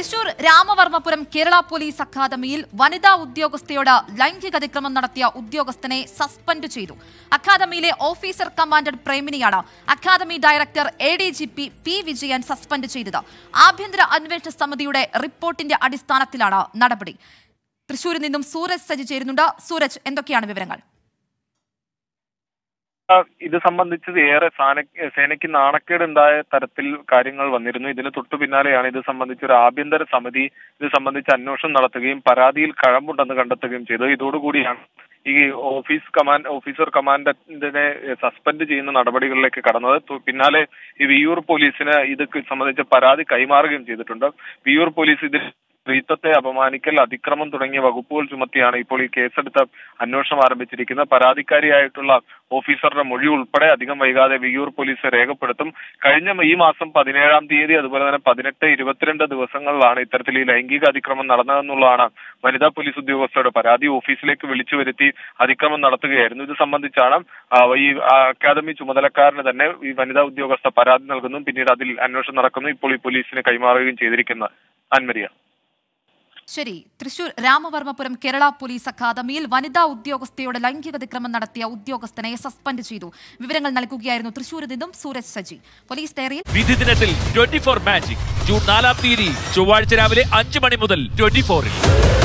Thrissur Ramavarmapuram Kerala police അക്കാദമിയിൽ വനിതാ ഉദ്യോഗസ്ഥയോട് ലൈംഗിക അതിക്രമം നടത്തിയ ഉദ്യോഗസ്ഥനെ സസ്പെൻഡ് ചെയ്തു അക്കാദമിയിലെ ഓഫീസർ കമാൻഡർ പ്രേമിനെയാണ് academy director A D G P P Vijayan suspend ചെയ്തത് ആഭ്യന്തര അന്വേഷണ സമിതിയുടെ റിപ്പോർട്ടിന്റെ അടിസ്ഥാനത്തിലാണ് നടപടി തൃശൂരിൽ നിന്നും സൂരജ് സജി ചേരുന്നുണ്ട് സൂരജ് എന്തൊക്കെയാണ് വിവരങ്ങൾ ആ, ഇത് സംബന്ധിച്ച് ഏറെ സാന- സേനയ്ക്ക് നാണക്കേടുണ്ടായ തരത്തിൽ കാര്യങ്ങൾ വന്നിരുന്നു ഇതിന് തൊട്ടു പിന്നാലെയാണ് ഇത് സംബന്ധിച്ച് ഒരു ആഭ്യന്തര സമിതി ഇത് സംബന്ധിച്ച് അന്വേഷണം നടത്തുകയും പരാതിയിൽ കഴമ്പുണ്ടെന്ന് കണ്ടെത്തുകയും ചെയ്തത് ഇതോടുകൂടിയാണ് ഈ ഓഫീസ് കമാൻഡ് ഓഫീസർ കമാൻഡന്റിനെ സസ്പെൻഡ് ചെയ്യുന്ന നടപടികളിലേക്ക് കടന്നത് തു- പിന്നാലെ ഈ വിയൂർ പോലീസിന് ഇത് സംബന്ധിച്ച പരാതി കൈമാറുകയും ചെയ്തിട്ടുണ്ട് വിയൂർ പോലീസ് ഇതിൽ സ്ത്രീത്വത്തെ അപമാനിക്കൽ അതിക്രമം തുടങ്ങിയ വകുപ്പുകൾ ചുമത്തിയാണ് ഇപ്പോൾ ഈ കേസെടുത്ത് അന്വേഷണം ആരംഭിച്ചിരിക്കുന്നത് പരാതിക്കാരിയായിട്ടുള്ള ഓഫീസറുടെ മൊഴി ഉൾപ്പെടെ അധികം വൈകാതെ വിയൂർ പോലീസ് രേഖപ്പെടുത്തും കഴിഞ്ഞ ഈ മാസം പതിനേഴാം തീയതി അതുപോലെ തന്നെ പതിനെട്ട് ഇരുപത്തിരണ്ട് ദിവസങ്ങളിലാണ് ഇത്തരത്തിൽ ഈ ലൈംഗിക അതിക്രമം നടന്നതെന്നുള്ളതാണ് വനിതാ പോലീസ് ഉദ്യോഗസ്ഥരുടെ പരാതി ഓഫീസിലേക്ക് വിളിച്ചു വരുത്തി അതിക്രമം നടത്തുകയായിരുന്നു ഇത് സംബന്ധിച്ചാണ് ആ, ഈ ആ, അക്കാദമി ചുമതലക്കാരന് തന്നെ ഈ വനിതാ ഉദ്യോഗസ്ഥ പരാതി നൽകുന്നു പിന്നീട് അതിൽ അന്വേഷണം നടക്കുന്നു ഇപ്പോൾ ഈ പോലീസിന് കൈമാറുകയും ചെയ്തിരിക്കുന്നത് അൻമരിയ ശരി തൃശൂർ രാമവർമ്മപുരം കേരള പോലീസ് അക്കാദമിയിൽ വനിതാ ഉദ്യോഗസ്ഥയോട് ലൈംഗിക അതിക്രമം നടത്തിയ ഉദ്യോഗസ്ഥനെ സസ്പെൻഡ് ചെയ്തു വിവരങ്ങൾ നൽകുകയായിരുന്നു തൃശൂരിൽ നിന്നും സൂരജ് സജി പോലീസ് ഡയറിയിൽ വിധി ദിനത്തിൽ ട്വന്റി ഫോർ മാജിക് ജൂൺ നാലാം തീയതി ചൊവ്വാഴ്ച രാവിലെ അഞ്ച് മണി മുതൽ ട്വന്റി ഫോറിൽ